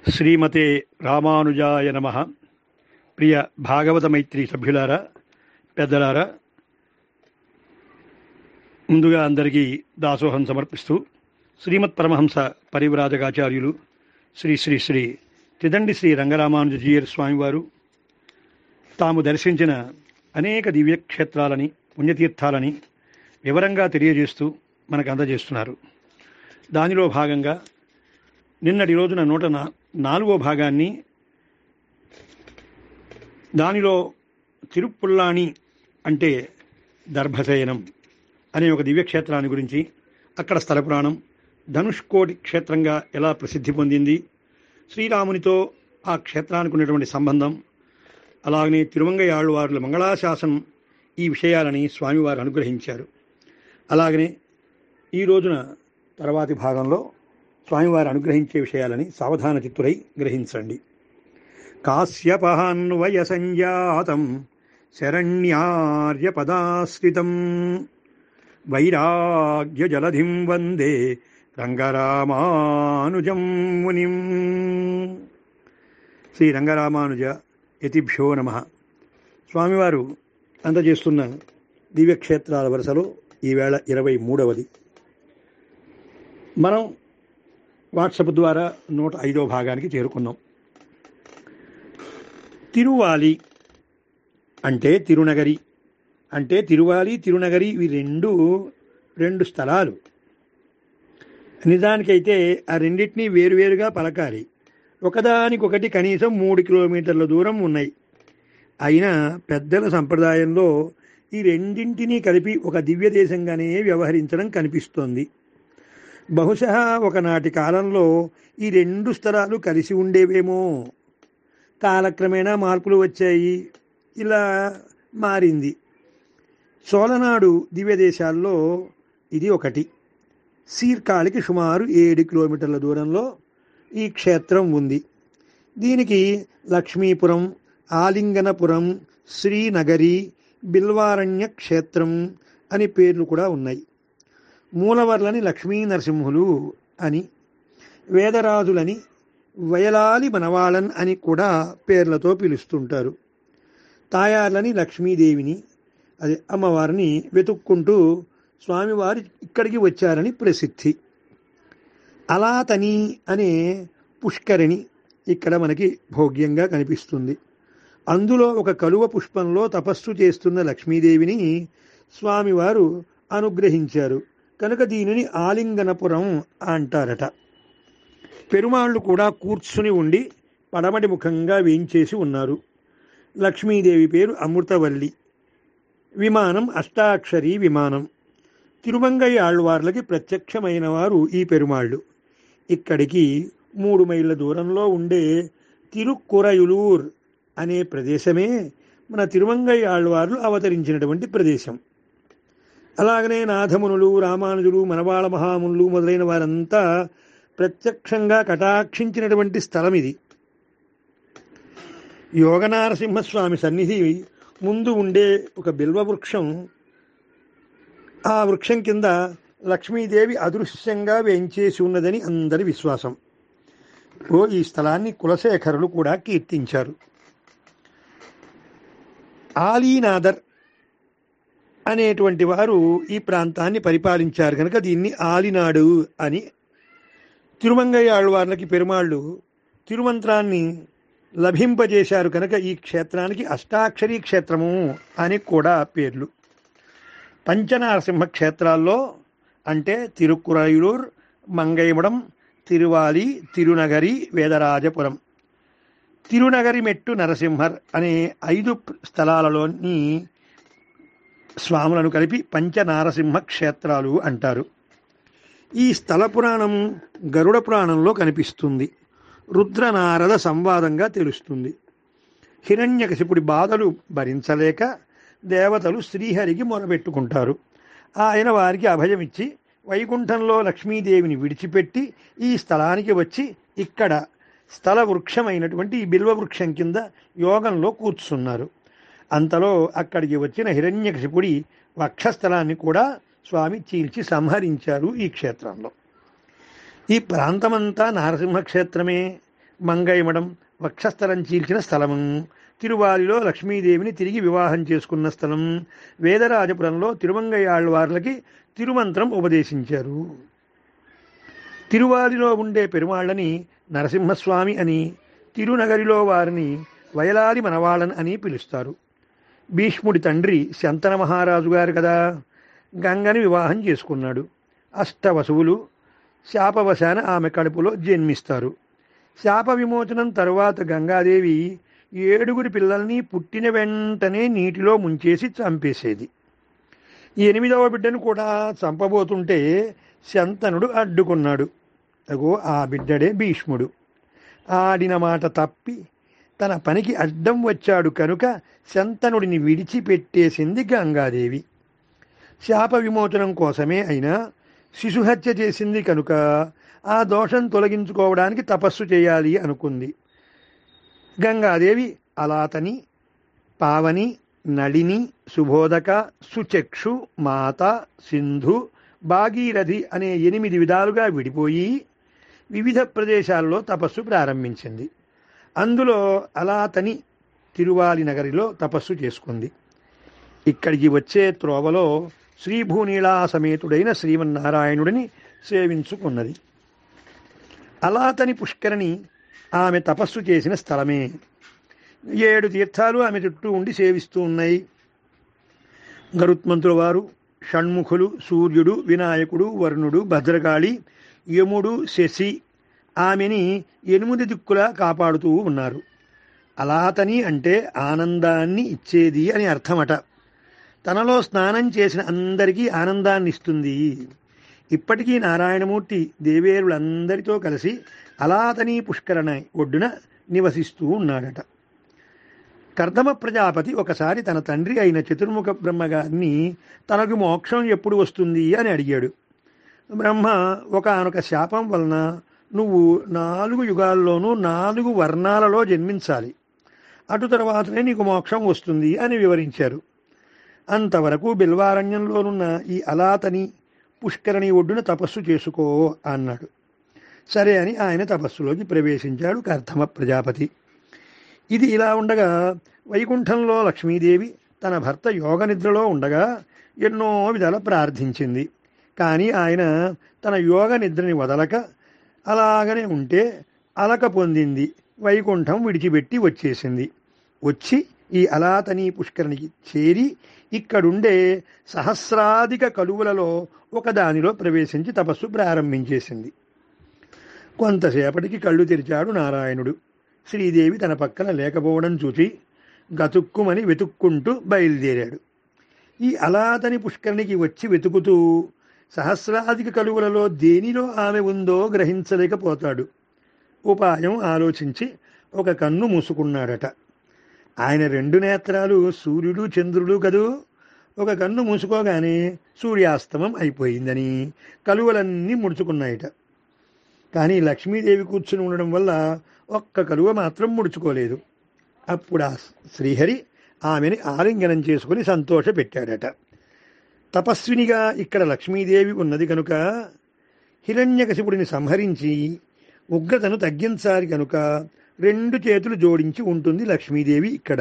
శ్రీమతే రామానుజాయ నమ ప్రియ భాగవత మైత్రి సభ్యులారా పెద్దలారా ముందుగా అందరికీ దాసోహం సమర్పిస్తూ శ్రీమత్ పరమహంస పరివ్రాజకాచార్యులు శ్రీ శ్రీ శ్రీ తిదండి శ్రీ రంగరామానుజీయర్ స్వామివారు తాము దర్శించిన అనేక దివ్యక్షేత్రాలని పుణ్యతీర్థాలని వివరంగా తెలియజేస్తూ మనకు అందజేస్తున్నారు దానిలో భాగంగా నిన్నటి రోజున నూట నా నాలుగో భాగాన్ని దానిలో తిరుపుల్లాణి అంటే దర్భశయనం అనే ఒక దివ్యక్షేత్రాన్ని గురించి అక్కడ స్థల పురాణం ధనుష్కోటి క్షేత్రంగా ఎలా ప్రసిద్ధి పొందింది శ్రీరామునితో ఆ క్షేత్రానికి ఉన్నటువంటి సంబంధం అలాగనే తిరువంగయ్య ఆళ్వారుల మంగళాశాసనం ఈ విషయాలని స్వామివారు అనుగ్రహించారు అలాగనే ఈ రోజున తర్వాతి భాగంలో స్వామివారు అనుగ్రహించే విషయాలని సావధాన చిత్తురై గ్రహించండి కాశ్యపహాన్వయ సంజాతం శరణ్యార్యపదాశ్రితం వైరాగ్య జలధిం వందే రంగరామానుజం మునిం శ్రీ రంగరామానుజ యతిభ్యో నమ స్వామివారు అందజేస్తున్న దివ్యక్షేత్రాల వరుసలో ఈవేళ ఇరవై మూడవది మనం వాట్సప్ ద్వారా నూట ఐదో భాగానికి చేరుకున్నాం తిరువాలి అంటే తిరునగరి అంటే తిరువాలి తిరునగరి ఇవి రెండు రెండు స్థలాలు నిజానికైతే ఆ రెండింటినీ వేరువేరుగా పలకాలి ఒకదానికొకటి కనీసం మూడు కిలోమీటర్ల దూరం ఉన్నాయి అయినా పెద్దల సంప్రదాయంలో ఈ రెండింటినీ కలిపి ఒక దివ్య దేశంగానే వ్యవహరించడం కనిపిస్తోంది బహుశా ఒకనాటి కాలంలో ఈ రెండు స్థలాలు కలిసి ఉండేవేమో కాలక్రమేణా మార్పులు వచ్చాయి ఇలా మారింది సోలనాడు దివ్య దేశాల్లో ఇది ఒకటి సీర్కాళికి సుమారు ఏడు కిలోమీటర్ల దూరంలో ఈ క్షేత్రం ఉంది దీనికి లక్ష్మీపురం ఆలింగనపురం శ్రీనగరి బిల్వారణ్య క్షేత్రం అని పేర్లు కూడా ఉన్నాయి మూలవర్లని లక్ష్మీ నరసింహులు అని వేదరాజులని వయలాలి మనవాళన్ అని కూడా పేర్లతో పిలుస్తుంటారు తాయార్లని లక్ష్మీదేవిని అది అమ్మవారిని వెతుక్కుంటూ స్వామివారు ఇక్కడికి వచ్చారని ప్రసిద్ధి అలాతని అనే పుష్కరిణి ఇక్కడ మనకి భోగ్యంగా కనిపిస్తుంది అందులో ఒక కలువ పుష్పంలో తపస్సు చేస్తున్న లక్ష్మీదేవిని స్వామివారు అనుగ్రహించారు కనుక దీనిని ఆలింగనపురం అంటారట పెరుమాళ్ళు కూడా కూర్చుని ఉండి పడమటి ముఖంగా వేయించేసి ఉన్నారు లక్ష్మీదేవి పేరు అమృతవల్లి విమానం అష్టాక్షరి విమానం తిరుమంగయ్య ఆళ్వార్లకి ప్రత్యక్షమైన వారు ఈ పెరుమాళ్ళు ఇక్కడికి మూడు మైళ్ళ దూరంలో ఉండే తిరుక్కురయులూర్ అనే ప్రదేశమే మన తిరుమంగయ్య ఆళ్వార్లు అవతరించినటువంటి ప్రదేశం అలాగనే నాథమునులు రామానుజులు మనవాళ మహామునులు మొదలైన వారంతా ప్రత్యక్షంగా కటాక్షించినటువంటి స్థలం ఇది యోగనారసింహస్వామి సన్నిధి ముందు ఉండే ఒక బిల్వ వృక్షం ఆ వృక్షం కింద లక్ష్మీదేవి అదృశ్యంగా వేంచేసి ఉన్నదని అందరి విశ్వాసం ఓ ఈ స్థలాన్ని కులశేఖరులు కూడా కీర్తించారు ఆలీనాదర్ అనేటువంటి వారు ఈ ప్రాంతాన్ని పరిపాలించారు కనుక దీన్ని ఆలినాడు అని తిరుమంగయ్య ఆళ్వార్లకి పెరుమాళ్ళు తిరుమంత్రాన్ని లభింపజేశారు కనుక ఈ క్షేత్రానికి అష్టాక్షరీ క్షేత్రము అని కూడా పేర్లు పంచనారసింహ క్షేత్రాల్లో అంటే తిరుక్కురయూర్ మంగయమడం తిరువాలి తిరునగరి వేదరాజపురం తిరునగరి మెట్టు నరసింహర్ అనే ఐదు స్థలాలలోని స్వాములను కలిపి పంచనారసింహ క్షేత్రాలు అంటారు ఈ స్థల పురాణం గరుడ పురాణంలో కనిపిస్తుంది రుద్రనారద సంవాదంగా తెలుస్తుంది హిరణ్యకశిపుడి బాధలు భరించలేక దేవతలు శ్రీహరికి మొరబెట్టుకుంటారు ఆయన వారికి అభయమిచ్చి వైకుంఠంలో లక్ష్మీదేవిని విడిచిపెట్టి ఈ స్థలానికి వచ్చి ఇక్కడ స్థల వృక్షమైనటువంటి ఈ బిల్వ వృక్షం కింద యోగంలో కూర్చున్నారు అంతలో అక్కడికి వచ్చిన హిరణ్యకశిపుడి వక్షస్థలాన్ని కూడా స్వామి చీల్చి సంహరించారు ఈ క్షేత్రంలో ఈ ప్రాంతమంతా నారసింహ క్షేత్రమే మంగైమడం వక్షస్థలం చీల్చిన స్థలము తిరువాలిలో లక్ష్మీదేవిని తిరిగి వివాహం చేసుకున్న స్థలం వేదరాజపురంలో తిరుమంగయ్యాళ్ళవార్లకి తిరుమంత్రం ఉపదేశించారు తిరువాలిలో ఉండే పెరుమాళ్ళని నరసింహస్వామి అని తిరునగరిలో వారిని వయలాది మనవాళ్ళన్ అని పిలుస్తారు భీష్ముడి తండ్రి శంతన మహారాజు గారు కదా గంగని వివాహం చేసుకున్నాడు అష్టవసువులు శాపవశాన ఆమె కడుపులో జన్మిస్తారు శాప విమోచనం తరువాత గంగాదేవి ఏడుగురి పిల్లల్ని పుట్టిన వెంటనే నీటిలో ముంచేసి చంపేసేది ఎనిమిదవ బిడ్డను కూడా చంపబోతుంటే శంతనుడు అడ్డుకున్నాడు అగో ఆ బిడ్డడే భీష్ముడు ఆడిన మాట తప్పి తన పనికి అడ్డం వచ్చాడు కనుక శంతనుడిని విడిచిపెట్టేసింది గంగాదేవి శాప విమోచనం కోసమే అయినా శిశుహత్య చేసింది కనుక ఆ దోషం తొలగించుకోవడానికి తపస్సు చేయాలి అనుకుంది గంగాదేవి అలాతని పావని నళిని సుబోధక సుచక్షు మాత సింధు భాగీరథి అనే ఎనిమిది విధాలుగా విడిపోయి వివిధ ప్రదేశాల్లో తపస్సు ప్రారంభించింది అందులో అలాతని తిరువాలి నగరిలో తపస్సు చేసుకుంది ఇక్కడికి వచ్చే త్రోవలో శ్రీభూనీళా సమేతుడైన శ్రీమన్నారాయణుడిని సేవించుకున్నది అలాతని పుష్కరిణి ఆమె తపస్సు చేసిన స్థలమే ఏడు తీర్థాలు ఆమె చుట్టూ ఉండి సేవిస్తూ ఉన్నాయి గరుత్మంతుల వారు షణ్ముఖులు సూర్యుడు వినాయకుడు వరుణుడు భద్రకాళి యముడు శశి ఆమెని ఎనిమిది దిక్కులా కాపాడుతూ ఉన్నారు అలాతని అంటే ఆనందాన్ని ఇచ్చేది అని అర్థమట తనలో స్నానం చేసిన అందరికీ ఆనందాన్ని ఇస్తుంది ఇప్పటికీ నారాయణమూర్తి దేవేరులందరితో కలిసి అలాతని పుష్కరణ ఒడ్డున నివసిస్తూ ఉన్నాడట కర్దమ ప్రజాపతి ఒకసారి తన తండ్రి అయిన చతుర్ముఖ బ్రహ్మగారిని తనకు మోక్షం ఎప్పుడు వస్తుంది అని అడిగాడు బ్రహ్మ ఒకనొక శాపం వలన నువ్వు నాలుగు యుగాల్లోనూ నాలుగు వర్ణాలలో జన్మించాలి అటు తర్వాతనే నీకు మోక్షం వస్తుంది అని వివరించారు అంతవరకు బిల్వారణ్యంలోనున్న ఈ అలాతని పుష్కరణి ఒడ్డున తపస్సు చేసుకో అన్నాడు సరే అని ఆయన తపస్సులోకి ప్రవేశించాడు కర్ధమ ప్రజాపతి ఇది ఇలా ఉండగా వైకుంఠంలో లక్ష్మీదేవి తన భర్త యోగ నిద్రలో ఉండగా ఎన్నో విధాల ప్రార్థించింది కానీ ఆయన తన యోగ నిద్రని వదలక అలాగనే ఉంటే అలక పొందింది వైకుంఠం విడిచిపెట్టి వచ్చేసింది వచ్చి ఈ అలాతని పుష్కరిణికి చేరి ఇక్కడుండే సహస్రాధిక కలువులలో ఒకదానిలో ప్రవేశించి తపస్సు ప్రారంభించేసింది కొంతసేపటికి కళ్ళు తెరిచాడు నారాయణుడు శ్రీదేవి తన పక్కన లేకపోవడం చూచి గతుక్కుమని వెతుక్కుంటూ బయలుదేరాడు ఈ అలాతని పుష్కరిణికి వచ్చి వెతుకుతూ సహస్రాధిక కలువులలో దేనిలో ఆమె ఉందో గ్రహించలేకపోతాడు ఉపాయం ఆలోచించి ఒక కన్ను మూసుకున్నాడట ఆయన రెండు నేత్రాలు సూర్యుడు చంద్రుడు కదూ ఒక కన్ను మూసుకోగానే సూర్యాస్తమం అయిపోయిందని కలువలన్నీ ముడుచుకున్నాయట కానీ లక్ష్మీదేవి కూర్చుని ఉండడం వల్ల ఒక్క కలువ మాత్రం ముడుచుకోలేదు అప్పుడు ఆ శ్రీహరి ఆమెని ఆలింగనం చేసుకుని సంతోషపెట్టాడట తపస్వినిగా ఇక్కడ లక్ష్మీదేవి ఉన్నది కనుక హిరణ్యకశిపుడిని సంహరించి ఉగ్రతను తగ్గించాలి కనుక రెండు చేతులు జోడించి ఉంటుంది లక్ష్మీదేవి ఇక్కడ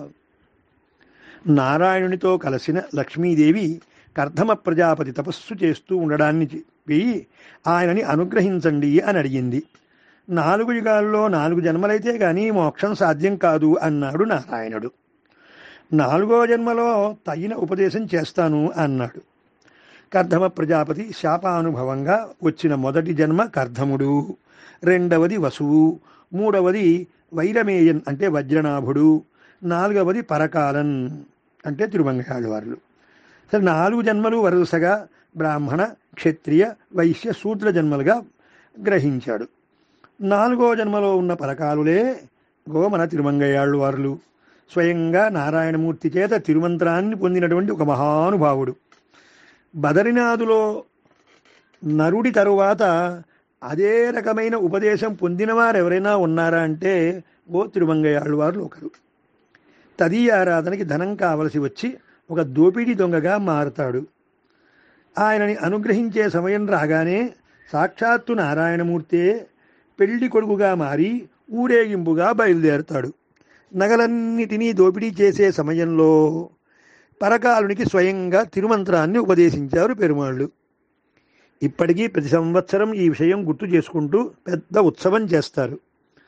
నారాయణునితో కలిసిన లక్ష్మీదేవి కర్ధమ ప్రజాపతి తపస్సు చేస్తూ ఉండడాన్ని చెప్పి ఆయనని అనుగ్రహించండి అని అడిగింది నాలుగు యుగాల్లో నాలుగు జన్మలైతే గాని మోక్షం సాధ్యం కాదు అన్నాడు నారాయణుడు నాలుగో జన్మలో తగిన ఉపదేశం చేస్తాను అన్నాడు కర్ధమ ప్రజాపతి శాపానుభవంగా వచ్చిన మొదటి జన్మ కర్ధముడు రెండవది వసువు మూడవది వైరమేయన్ అంటే వజ్రనాభుడు నాలుగవది పరకాలన్ అంటే తిరుమంగాళ్ళవార్లు సరే నాలుగు జన్మలు వరుసగా బ్రాహ్మణ క్షత్రియ వైశ్య శూద్ర జన్మలుగా గ్రహించాడు నాలుగో జన్మలో ఉన్న పరకాలులే గోమన తిరుమంగయ్యాళ్ళు వారులు స్వయంగా నారాయణమూర్తి చేత తిరుమంత్రాన్ని పొందినటువంటి ఒక మహానుభావుడు బదరినాథులో నరుడి తరువాత అదే రకమైన ఉపదేశం పొందినవారు ఎవరైనా ఉన్నారా అంటే ఓ తిరుమంగయ్యాళ్ళు వారు ఒకరు తదీయ ఆరాధనకి ధనం కావలసి వచ్చి ఒక దోపిడీ దొంగగా మారతాడు ఆయనని అనుగ్రహించే సమయం రాగానే సాక్షాత్తు నారాయణమూర్తే పెళ్లి కొడుకుగా మారి ఊరేగింపుగా బయలుదేరుతాడు నగలన్నిటినీ దోపిడీ చేసే సమయంలో పరకాలునికి స్వయంగా తిరుమంత్రాన్ని ఉపదేశించారు పెరుమాళ్ళు ఇప్పటికీ ప్రతి సంవత్సరం ఈ విషయం గుర్తు చేసుకుంటూ పెద్ద ఉత్సవం చేస్తారు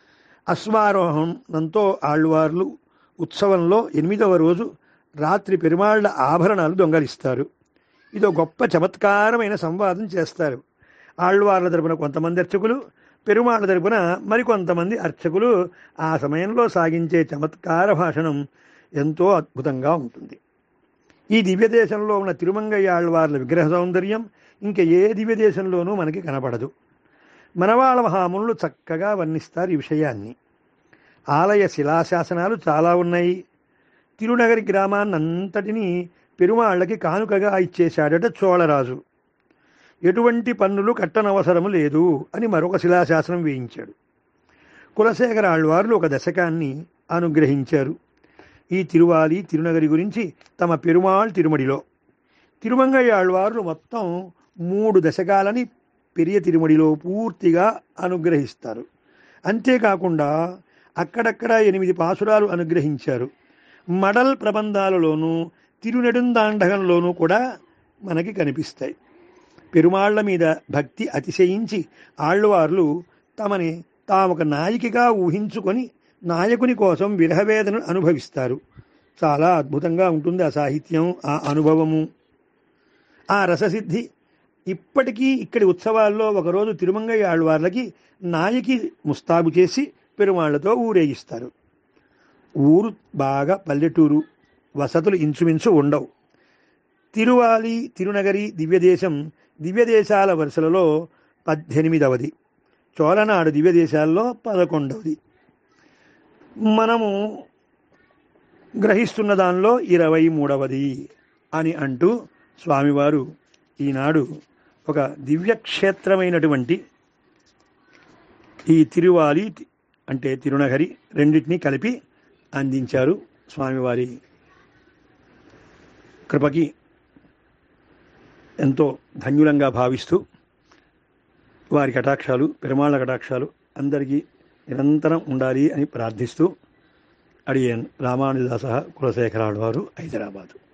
అశ్వారోహణంతో ఆళ్వార్లు ఉత్సవంలో ఎనిమిదవ రోజు రాత్రి పెరుమాళ్ల ఆభరణాలు దొంగలిస్తారు ఇదో గొప్ప చమత్కారమైన సంవాదం చేస్తారు ఆళ్వార్ల తరపున కొంతమంది అర్చకులు పెరుమాళ్ళ తరపున మరికొంతమంది అర్చకులు ఆ సమయంలో సాగించే చమత్కార భాషణం ఎంతో అద్భుతంగా ఉంటుంది ఈ దివ్యదేశంలో ఉన్న తిరుమంగయ్య ఆళ్వార్ల విగ్రహ సౌందర్యం ఇంకా ఏ దివ్యదేశంలోనూ మనకి కనపడదు మనవాళ్ళ మహామునులు చక్కగా వర్ణిస్తారు ఈ విషయాన్ని ఆలయ శిలాశాసనాలు చాలా ఉన్నాయి తిరునగరి గ్రామాన్నంతటినీ పెరుమాళ్ళకి కానుకగా ఇచ్చేశాడట చోళరాజు ఎటువంటి పన్నులు కట్టనవసరము లేదు అని మరొక శిలాశాసనం వేయించాడు కులశేఖర ఆళ్వార్లు ఒక దశకాన్ని అనుగ్రహించారు ఈ తిరువాలి తిరునగరి గురించి తమ పెరుమాళ్ తిరుమడిలో తిరుమంగయ్య ఆళ్వార్లు మొత్తం మూడు దశకాలని పెరియ తిరుమడిలో పూర్తిగా అనుగ్రహిస్తారు అంతేకాకుండా అక్కడక్కడ ఎనిమిది పాసురాలు అనుగ్రహించారు మడల్ ప్రబంధాలలోనూ తిరునెడుందాండగంలోనూ కూడా మనకి కనిపిస్తాయి పెరుమాళ్ల మీద భక్తి అతిశయించి ఆళ్వార్లు తమని తామొక నాయికగా ఊహించుకొని నాయకుని కోసం విరహవేదనను అనుభవిస్తారు చాలా అద్భుతంగా ఉంటుంది ఆ సాహిత్యం ఆ అనుభవము ఆ రససిద్ధి ఇప్పటికీ ఇక్కడి ఉత్సవాల్లో ఒకరోజు తిరుమంగయ్య ఆళ్వార్లకి నాయకి ముస్తాబు చేసి పెరుమాళ్లతో ఊరేగిస్తారు ఊరు బాగా పల్లెటూరు వసతులు ఇంచుమించు ఉండవు తిరువాలి తిరునగరి దివ్యదేశం దివ్యదేశాల వరుసలలో పద్దెనిమిదవది చోళనాడు దివ్యదేశాల్లో పదకొండవది మనము గ్రహిస్తున్న దానిలో ఇరవై మూడవది అని అంటూ స్వామివారు ఈనాడు ఒక దివ్యక్షేత్రమైనటువంటి ఈ తిరువాలి అంటే తిరునగరి రెండింటినీ కలిపి అందించారు స్వామివారి కృపకి ఎంతో ధన్యులంగా భావిస్తూ వారి కటాక్షాలు పెరుమాళ్ళ కటాక్షాలు అందరికీ నిరంతరం ఉండాలి అని ప్రార్థిస్తూ అడియన్ రామానుదాస కులశేఖరాడు వారు హైదరాబాదు